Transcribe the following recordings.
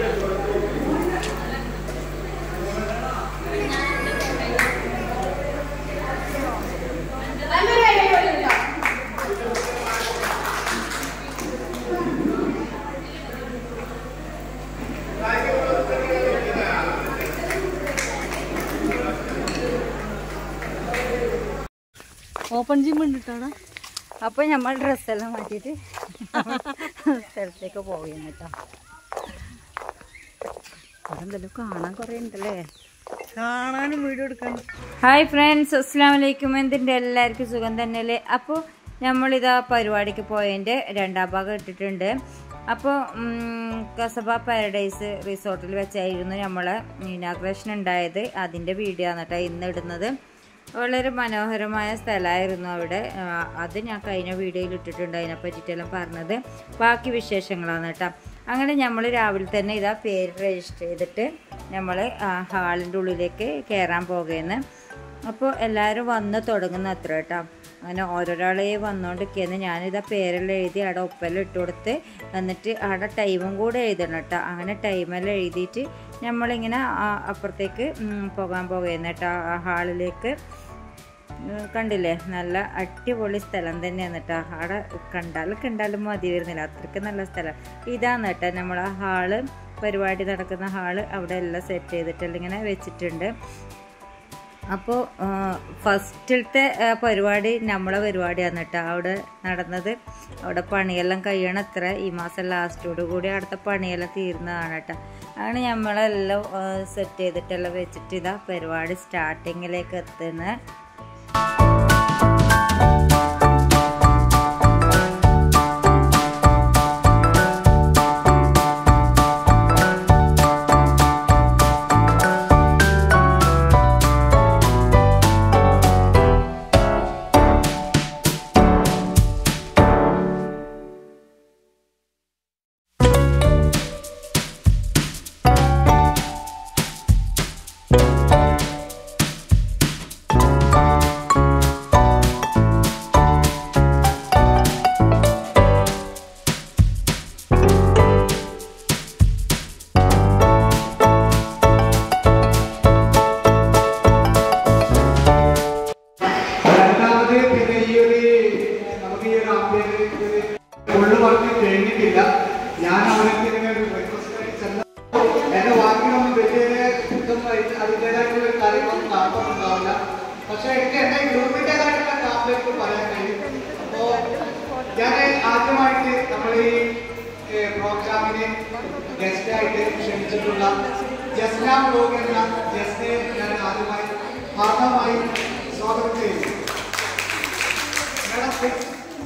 Open gym ഉണ്ടിട്ടാണ് അപ്പോൾ നമ്മൾ ഡ്രസ്സെല്ലാം മാറ്റിയിട്ട് സ്ഥലത്തേക്ക് പോവുകയാണ് കേട്ടോ അവിടെ എന്തെല്ലാം കാണാൻ കുറേ ഉണ്ടല്ലേ കാണാനും വീഡിയോ എടുക്കാനും ഹായ് ഫ്രണ്ട്സ് അസ്സാം വലൈക്കും എന്തിൻ്റെ എല്ലാവർക്കും സുഖം തന്നെയല്ലേ അപ്പോൾ നമ്മളിതാ പരിപാടിക്ക് പോയതിൻ്റെ രണ്ടാം ഭാഗം ഇട്ടിട്ടുണ്ട് അപ്പോൾ കസബ പാരഡൈസ് റിസോർട്ടിൽ വെച്ചായിരുന്നു നമ്മളെ ഇനാഗ്രേഷൻ ഉണ്ടായത് അതിൻ്റെ വീഡിയോ ആണ് കേട്ടോ ഇന്ന് ഇടുന്നത് വളരെ മനോഹരമായ സ്ഥലമായിരുന്നു അവിടെ ആ, അത് ഞാൻ കഴിഞ്ഞ വീഡിയോയിൽ ഇട്ടിട്ടുണ്ട് അതിനെ പറ്റിയിട്ടെല്ലാം പറഞ്ഞത് ബാക്കി വിശേഷങ്ങളാണ് കേട്ടോ അങ്ങനെ നമ്മൾ രാവിലെ തന്നെ ഇതാ പേര് രജിസ്റ്റർ ചെയ്തിട്ട് നമ്മൾ ഹാളിൻ്റെ ഉള്ളിലേക്ക് കയറാൻ പോകുകയെന്ന് അപ്പോൾ എല്ലാവരും വന്ന് തുടങ്ങുന്ന അത്ര കേട്ടോ അങ്ങനെ ഓരോരാളെ വന്നുകൊണ്ടിരിക്കുകയെന്ന് ഞാനിതാ പേരെല്ലാം എഴുതി അവിടെ ഒപ്പെല്ലാം ഇട്ട് കൊടുത്ത് എന്നിട്ട് അവിടെ ടൈമും കൂടെ എഴുതണം കേട്ടോ അങ്ങനെ ടൈമെല്ലാം എഴുതിയിട്ട് നമ്മളിങ്ങനെ ആ അപ്പുറത്തേക്ക് ഉം, പോകാൻ പോകുകയെന്ന് കേട്ടോ ആ ഹാളിലേക്ക് ഉം, കണ്ടില്ലേ നല്ല അടിപൊളി സ്ഥലം തന്നെയാണ് കേട്ടോ അവിടെ കണ്ടാലും കണ്ടാലും മതി വരുന്നില്ല അത്രയ്ക്ക് നല്ല സ്ഥലം ഇതാണ് കേട്ടോ നമ്മൾ ആ ഹാള് പരിപാടി നടക്കുന്ന ഹാള് അവിടെ എല്ലാം സെറ്റ് ചെയ്തിട്ടെല്ലാം ഇങ്ങനെ വെച്ചിട്ടുണ്ട് അപ്പോൾ ഫസ്റ്റിലത്തെ പരിപാടി നമ്മളെ പരിപാടിയാണ് കേട്ടോ അവിടെ നടന്നത് അവിടെ പണിയെല്ലാം കഴിയണം അത്ര ഈ മാസം ലാസ്റ്റോട് കൂടി അവിടുത്തെ പണിയെല്ലാം തീരുന്നതാണ് കേട്ടോ അങ്ങനെ നമ്മളെല്ലാം സെറ്റ് ചെയ്തിട്ടെല്ലാം വെച്ചിട്ട് ഇതാ പരിപാടി സ്റ്റാർട്ടിങ്ങിലേക്ക് എത്തുന്നത് രണ്ടാമത് പിന്നെ ഈ ഒരു നമുക്ക് ഈ ഒരു ആംബിയൻസ് ഫുള്ള് വർക്ക് കഴിഞ്ഞിട്ടില്ല ഞാൻ അവർക്ക് ഇങ്ങനെ ഒരു റിക്വസ്റ്റ് ചെന്ന എന്റെ വാക്കിനൊന്നും വലിയ ഇതൊന്നും അതിന്റെ- അതിന്റേതായിട്ടുള്ള ഒരു കാര്യങ്ങളൊന്നും നടത്തുന്നുണ്ടാവില്ല പക്ഷെ എനിക്ക് എന്റെ ഗ്രൂപ്പിന്റേതായിട്ടുള്ള കാമ്പലേക്ക് പറയാൻ കഴിയും അപ്പോ ഞാൻ ആദ്യമായിട്ട് നമ്മൾ ഈ പ്രോഗ്രാമിന് ഗസ്റ്റ് ആയിട്ട് ക്ഷണിച്ചിട്ടുള്ള ജസ്ന ബ്ലോഗ് എന്ന ജസ്നെ ഞാൻ ആദ്യമായി ഹാർദമായി സ്വാഗതം ചെയ്യുന്നു മാഡം please.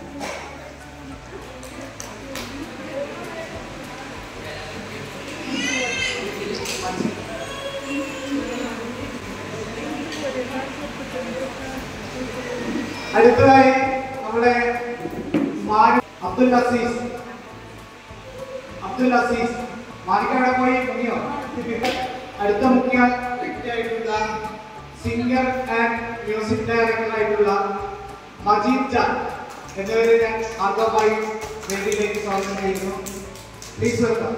അടുത്തതായി നമ്മുടെ മാരി അബ്ദുൽ അസീസ് അബ്ദുൽ അസീസ് മാരിക്കവിടെ പോയി മുങ്ങിയോ അടുത്ത മുഖ്യ വ്യക്തിയായിട്ടുള്ള സിംഗർ ആൻഡ് മ്യൂസിക് ഡയറക്ടർ ആയിട്ടുള്ള മജീദ് ജാൻ എന്നിവരെ ഞാൻ ആദ്യമായി വേദിയിലേക്ക് സ്വാഗതം ചെയ്യുന്നു പ്ലീസ് വെൽക്കം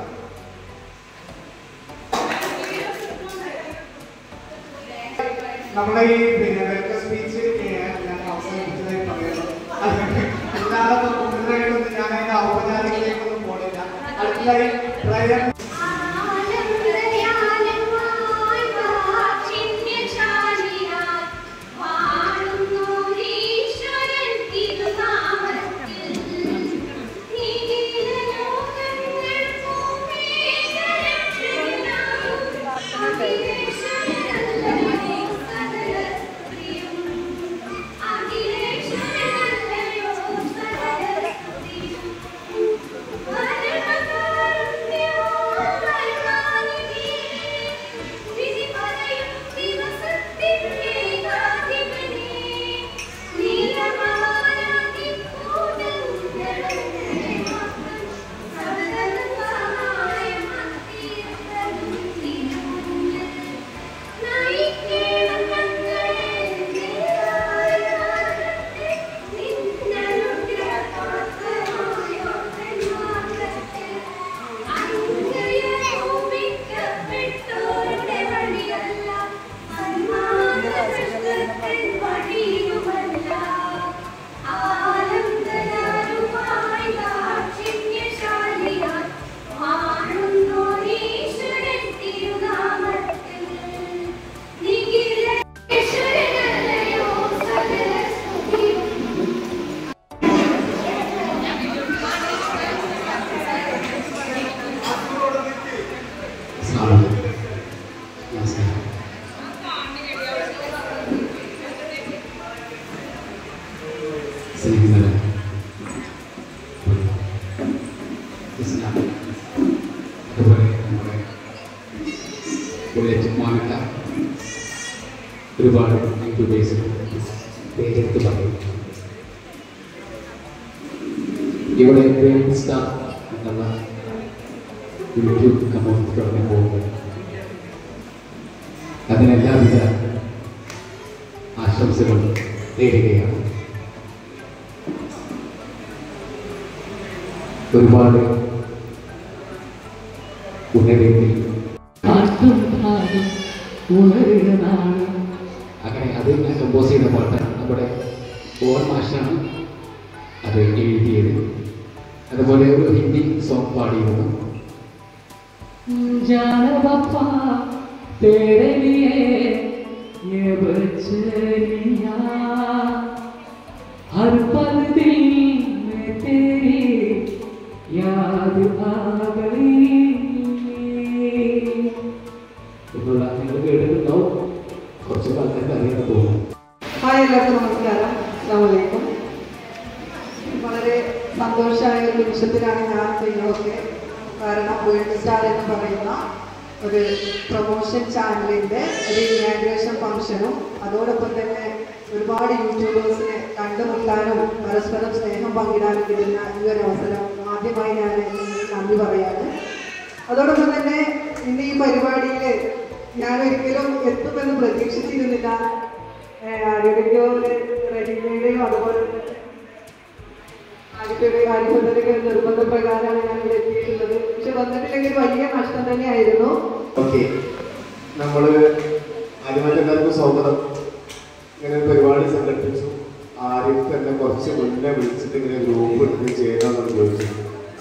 നമ്മുടെ ഈ പിന്നെ വെൽക്കം സ്പീച്ച് ഞാൻ അവസാനിപ്പിച്ചതായി പറയുന്നു അല്ലാതെ മുൻനിരയിലൊന്നും ഞാൻ അതിന്റെ ഔപചാരികതയിലേക്കൊന്നും പോണില്ല അടുത്തതായി പ്രയർ അഖിലേശ്വരനല്ലയോ നമ്മുടെ ബുള്ളറ്റ് മാനിട്ട ഒരുപാട് യൂട്യൂബേഴ്സ് പേരെടുത്ത് പറയും ഇവിടെ വേൾഡ് സ്റ്റാർ എന്നുള്ള യൂട്യൂബ് കമൗണ്ട് തുടങ്ങി പോകുന്നത് അതിനെല്ലാവിധ ആശംസകളും നേടുകയാണ് ഒരുപാട് ഉണരേണ്ടി അങ്ങനെ അത് ഞാൻ കമ്പോസ് ചെയ്ത പാട്ടാണ് നമ്മുടെ ഓർ മാഷാണ് അത് എഴുതിയത് അതുപോലെ ഒരു ഹിന്ദി സോങ് പാടിയിരുന്നു जाना वफा तेरे लिए ये बचनिया हर पल दिल में तेरी याद आ गई എന്നുള്ള നിങ്ങൾ കേട്ടിട്ടുണ്ടാവും കുറച്ച് ആൾക്കാർക്ക് അറിയാൻ തോന്നുന്നു ഹായ് എല്ലാവർക്കും നമസ്കാരം അസ്സാമലൈക്കും വളരെ സന്തോഷമായ ഒരു നിമിഷത്തിലാണ് ഞാൻ നിങ്ങളൊക്കെ കാരണം വേൾഡ് സ്റ്റാർ എന്ന് പറയുന്ന ഒരു പ്രൊമോഷൻ ചാനലിൻ്റെ ഒരു ഇനാഗ്രേഷൻ ഫംഗ്ഷനും അതോടൊപ്പം തന്നെ ഒരുപാട് യൂട്യൂബേഴ്സിനെ കണ്ടുമുട്ടാനും പരസ്പരം സ്നേഹം പങ്കിടാനും കിട്ടുന്ന ഈ ഒരു അവസരം ആദ്യമായി ഞാൻ നിങ്ങൾക്ക് നന്ദി പറയാണ് അതോടൊപ്പം തന്നെ ഇന്ന് ഈ പരിപാടിയിൽ ഞാൻ ഒരിക്കലും എത്തുമെന്ന് പ്രതീക്ഷിച്ചിരുന്നില്ല ആരോഗ്യോ റെഡിമെയ്ഡും അതുപോലെ തന്നെ ആദ്യത്തെ ആദ്യത്തെ നിർബന്ധ പ്രകാരമാണ് ഞാൻ ഇവിടെ എത്തിയിട്ടുള്ളത് പക്ഷെ വന്നിട്ടില്ലെങ്കിൽ വലിയ നഷ്ടം തന്നെയായിരുന്നു ഓക്കെ നമ്മൾ ആദ്യമായിട്ട് എല്ലാവർക്കും സ്വാഗതം ഇങ്ങനെ ഒരു പരിപാടി സംഘടിപ്പിച്ചു ആരും തന്നെ കുറച്ച് മുന്നേ വിളിച്ചിട്ട് ഇങ്ങനെ ഗ്രൂപ്പ് എടുത്ത് ചെയ്യണമെന്ന് ചോദിച്ചു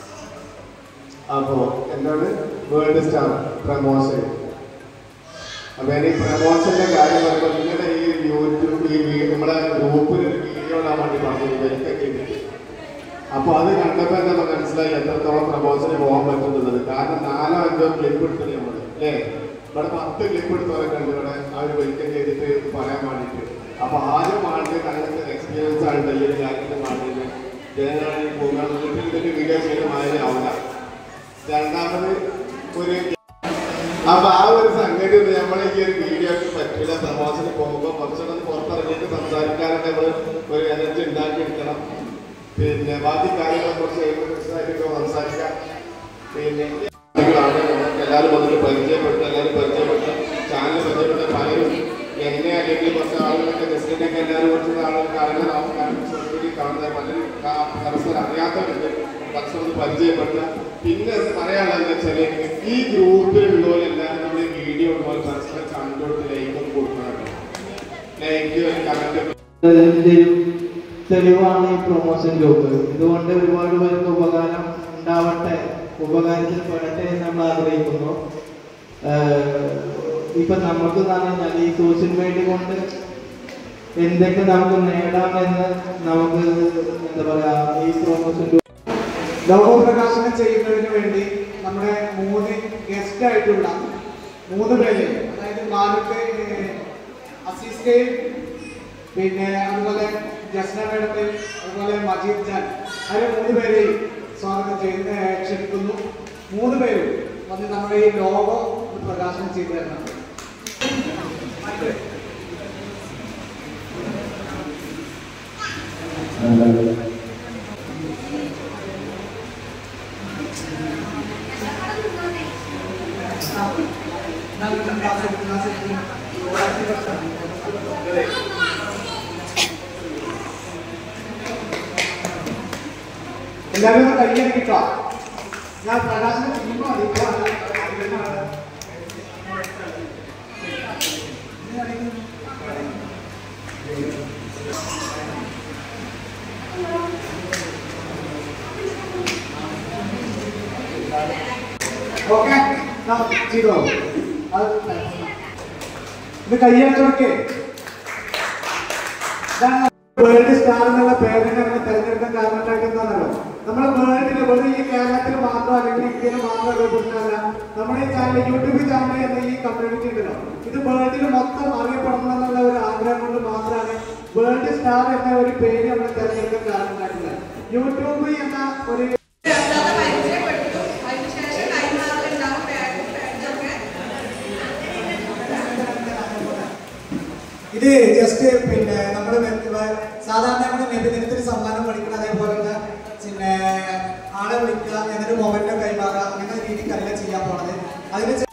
അപ്പോൾ എന്താണ് വേൾഡ് സ്റ്റാർ പ്രമോഷൻ അപ്പൊ ഞാൻ ഈ പ്രമോഷന്റെ കാര്യം പറയുമ്പോൾ നിങ്ങളുടെ ഈ യൂട്യൂബ് ഈ വീ- നമ്മുടെ ഗ്രൂപ്പിൽ ഒരു വീഡിയോ ഇടാൻ വേണ്ടി പറഞ്ഞു എനിക്കൊക്കെ ഉണ്ട് അപ്പൊ അത് കണ്ടപ്പോൾ തന്നെ നമുക്ക് മനസ്സിലായി എത്രത്തോളം പ്രമോഷന് പോകാൻ പറ്റുന്നുള്ളത് കാരണം നാലോ അഞ്ചോ ക്ലിപ്പ് എടുത്തത് നമ്മൾ അല്ലേ ഇവിടെ പത്ത് ക്ലിപ്പ് എടുത്തവരൊക്കെ ഉണ്ട് ഇവിടെ ആ ഒരു വെൽക്കം ചെയ്തിട്ട് പറയാൻ വേണ്ടിയിട്ട് അപ്പൊ ആരും വേണ്ടത് അങ്ങനത്തെ എക്സ്പീരിയൻസ് ആണ് ഈ ഒരു കാര്യത്തിന് വേണ്ടിയിട്ട് ജനങ്ങളിൽ പോകാൻ വീട്ടിൽ ഇതൊരു വീഡിയോ ചെയ്ത മാതിരി ആവില്ല രണ്ടാമത് ഒരു അപ്പൊ ആ ഒരു സംഗതി ഒന്നും നമ്മളെ ഈ ഒരു വീഡിയോക്ക് പറ്റില്ല പ്രമോഷന് പോകുമ്പോൾ കുറച്ചുകൂടെ ഒന്ന് പുറത്തിറങ്ങിയിട്ട് സംസാരിക്കാനൊക്കെ നമ്മൾ ഒരു എനർജി ഉണ്ടാക്കിയെടുക്കണം പിന്നെ ബാക്കി കാര്യങ്ങളെ കുറിച്ച് ആയിട്ട് സംസാരിക്കാം പിന്നെ ആളുകളാണ് നമുക്ക് എല്ലാവരും വന്നിട്ട് പരിചയപ്പെട്ടു എല്ലാവരും പരിചയപ്പെട്ടു ചാനൽ പരിചയപ്പെട്ട പലരും എന്നെ അല്ലെങ്കിൽ കുറച്ച് ആളുകളൊക്കെ ജസ്റ്റിനൊക്കെ എല്ലാവരും കുറച്ച് ആളുകൾ അറിയാൻ കാണുന്ന പലരും കാ- പരസ്പരം അറിയാത്തവരുണ്ട് പക്ഷെ ഒന്ന് പരിചയപ്പെട്ട പിന്നെ അത് പറയാനുള്ളത് വെച്ചാൽ ഈ ഗ്രൂപ്പിലുള്ളവരെല്ലാവരും നമ്മൾ ഈ വീഡിയോ ഉള്ളവർ പരസ്പരം കണ്ടോട്ട് ലൈക്ക് ഒന്ന് കൊടുക്കണം ലൈക്ക് കമന്റ് ഇതിന്റെയും തെളിവാണ് ഈ പ്രൊമോഷൻ ഗ്രൂപ്പ് ഇതുകൊണ്ട് ഒരുപാട് പേർക്ക് ഉപകാരം ഉണ്ടാവട്ടെ ഉപകാരത്തിൽ പെടട്ടെ എന്ന് നമ്മൾ ആഗ്രഹിക്കുന്നു ആഹ് ഇപ്പൊ നമുക്ക് പറഞ്ഞാൽ ഈ സോഷ്യൽ മീഡിയ കൊണ്ട് എന്തൊക്കെ നമുക്ക് നേടാമെന്ന് നമുക്ക് എന്താ പറയാ ഈ പ്രൊമോഷൻ ഗ്രൂപ്പ് ലോഗോ പ്രകാശനം ചെയ്യുന്നതിന് വേണ്ടി നമ്മുടെ മൂന്ന് ഗസ്റ്റ് ആയിട്ടുള്ള മൂന്ന് പേര് അതായത് മാനുക്ക് അസീസ്റ്റേയും പിന്നെ അതുപോലെ ജസ്ന മേഡത്തെ അതുപോലെ മജീദ് ജാൻ അവരെ മൂന്ന് പേരെയും സ്വാഗതം ചെയ്യുന്ന ക്ഷണിക്കുന്നു മൂന്ന് പേരും വന്ന് നമ്മുടെ ഈ ലോഗോ ഒന്ന് പ്രകാശനം ചെയ്തു തരണം എല്ലാവരും ഒന്ന് കയ്യടിക്കട്ടോ ഞാൻ പ്രകാശനം ചെയ്യുമ്പോൾ അറിയിക്കാം ഓക്കെ ചെയ്തോ അത് ഇത് കയ്യടിച്ചോക്കെ വേൾഡ് സ്റ്റാർ എന്നുള്ള പേരിനെ അങ്ങനെ തെരഞ്ഞെടുക്കാൻ കാരണമായിട്ട് എന്താണല്ലോ നമ്മുടെ വേൾഡിൽ വെറും ഈ കേരളത്തിൽ മാത്രം അല്ലെങ്കിൽ ഇന്ത്യയിൽ മാത്രം അറിയപ്പെടുന്നതല്ല നമ്മുടെ ഈ ചാനൽ യൂട്യൂബ് ചാനൽ എന്ന ഈ കമ്മ്യൂണിറ്റി ഉണ്ടല്ലോ ഇത് വേൾഡിൽ മൊത്തം അറിയപ്പെടണം എന്നുള്ള ഒരു ആഗ്രഹം കൊണ്ട് മാത്രമാണ് വേൾഡ് സ്റ്റാർ എന്ന ഒരു പേര് നമ്മൾ തെരഞ്ഞെടുക്കാൻ കാരണമായിട്ടുള്ളത് യൂട്യൂബ് എന്ന ഒരു പരിചയപ്പെട്ടു അതിനുശേഷം കൈമാറലുണ്ടാവും ഇത് ജസ്റ്റ് പിന്നെ നമ്മൾ സാധാരണ നമ്മൾ നബിദിനത്തിന് സമ്മാനം വിളിക്കണം അതേപോലെ തന്നെ പിന്നെ ആളെ വിളിക്കുക എന്നിട്ട് മൊബൈലിൽ കൈമാറുക അങ്ങനെ രീതിക്കല്ല ചെയ്യാൻ പോണത് അതിന് ചെ-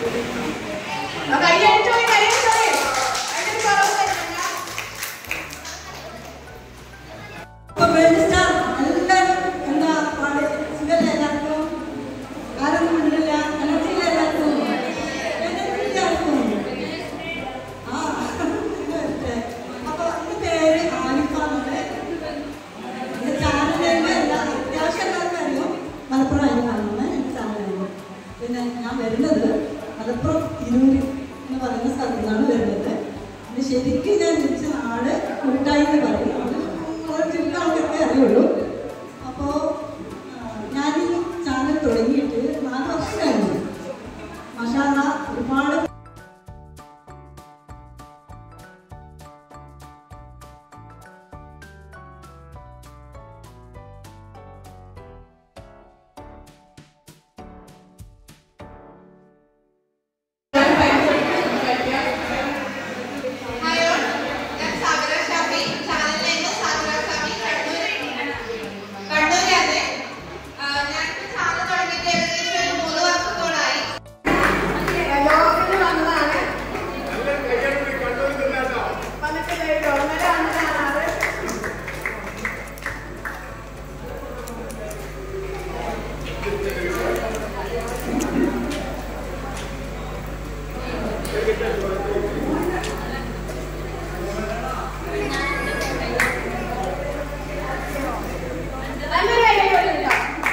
പിന്നെ ഞാൻ വരുന്നത് മലപ്പുറം തിരൂര് എന്ന് പറയുന്ന സ്ഥലത്തു നിന്നാണ് വരുന്നത് ഇത് ശരിക്കും ഞാൻ ജനിച്ച നാട് കൂട്ടായി എന്ന് പറയും അത് വളരെ ചുരുക്കം ആൾക്കാർക്കേ അറിയുള്ളൂ അപ്പോൾ ഞാൻ ഈ ചാനൽ തുടങ്ങിയിട്ട് നാല് വർഷം കഴിഞ്ഞു മഷാല ഒരുപാട് ഹലോ ഞാൻ സാഗര ഷാഫി ചാനൽ നെയ്മ് സാഗര ഷാഫി കണ്ണൂർ കണ്ണൂരാണ് ഞാൻ ചാനൽ തുടങ്ങിയിട്ട് ഏകദേശം ഒരു മൂന്ന് വർഷത്തോളായി ലോകത്തിൽ വന്നതാണ് വന്നിട്ട് ഒന്നര വന്നതാണ് നല്ലൊരു ഐഡിയ കൊടുത്തിട്ടോ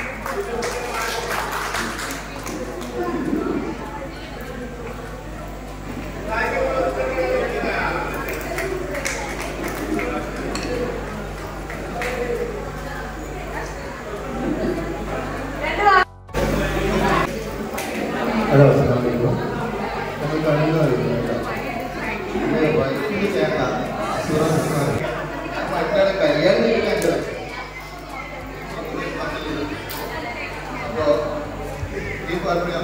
ഹലോ അസ്സലാമലൈക്കും നമ്മൾ കടന്നു വരുന്നുണ്ട് വൈദ്യുതി ചേട്ട മറ്റാളെ കല്യാണം കഴിക്കാണ്ട് അപ്പോ ഈ പറഞ്ഞു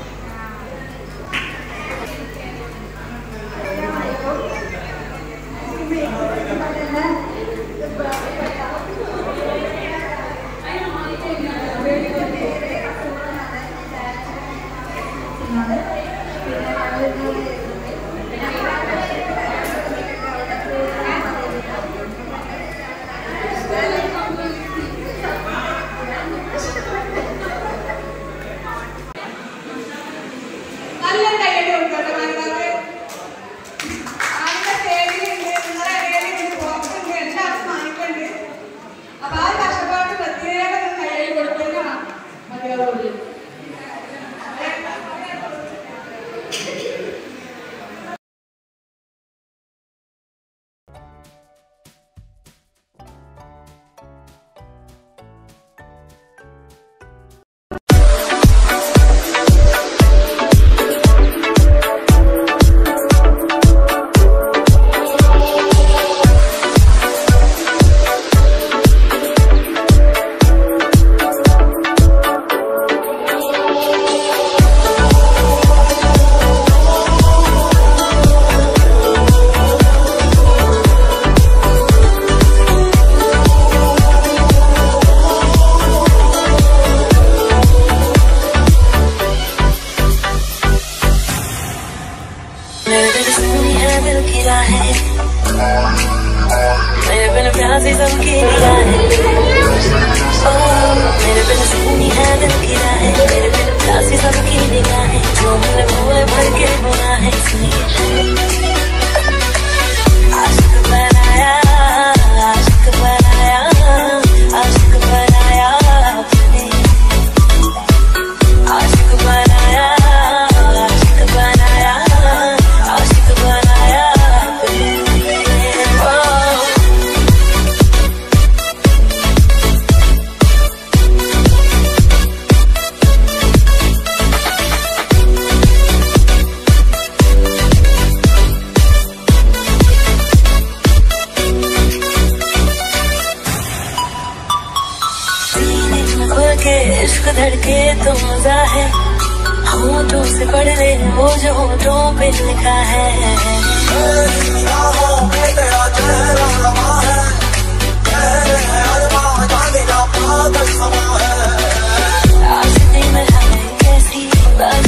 നല്ലൊരു കൈയ്യടി കൊടുക്കട്ടെ മലയാളത്തിൽ ആരുടെ സ്റ്റേജിലുണ്ട് നിങ്ങളുടെ ഇടയിലുണ്ട് ബോക്സുണ്ട് എല്ലാവരും വാങ്ങിക്കുന്നുണ്ട് അപ്പൊ ആ കഷ്ടപ്പാട് പ്രത്യേക ഒരു കൈയ്യടി കൊടുക്കുന്ന മതിയാവുള്ളൂ मेरे दिल सुनी है दिल की राहें मेरे बिन प्यासी सबकी निगाहें ओ, मेरे बिन सुनी है दिल की राहें मेरे बिन प्यासी सबकी निगाहें जो मैंने भूले भर के गुनाहें सुनिए आशिक बनाया आशिक बनाया आशिक बनाया आपने आशिक बनाया आशिक बनाया आशिक बनाया आपने ओ सीने में खुल के इश्क धड़के तो मजा है होठों से से पढ़ ले वो जो होठों पे लिखा है आशिकी में हमें कैसी बात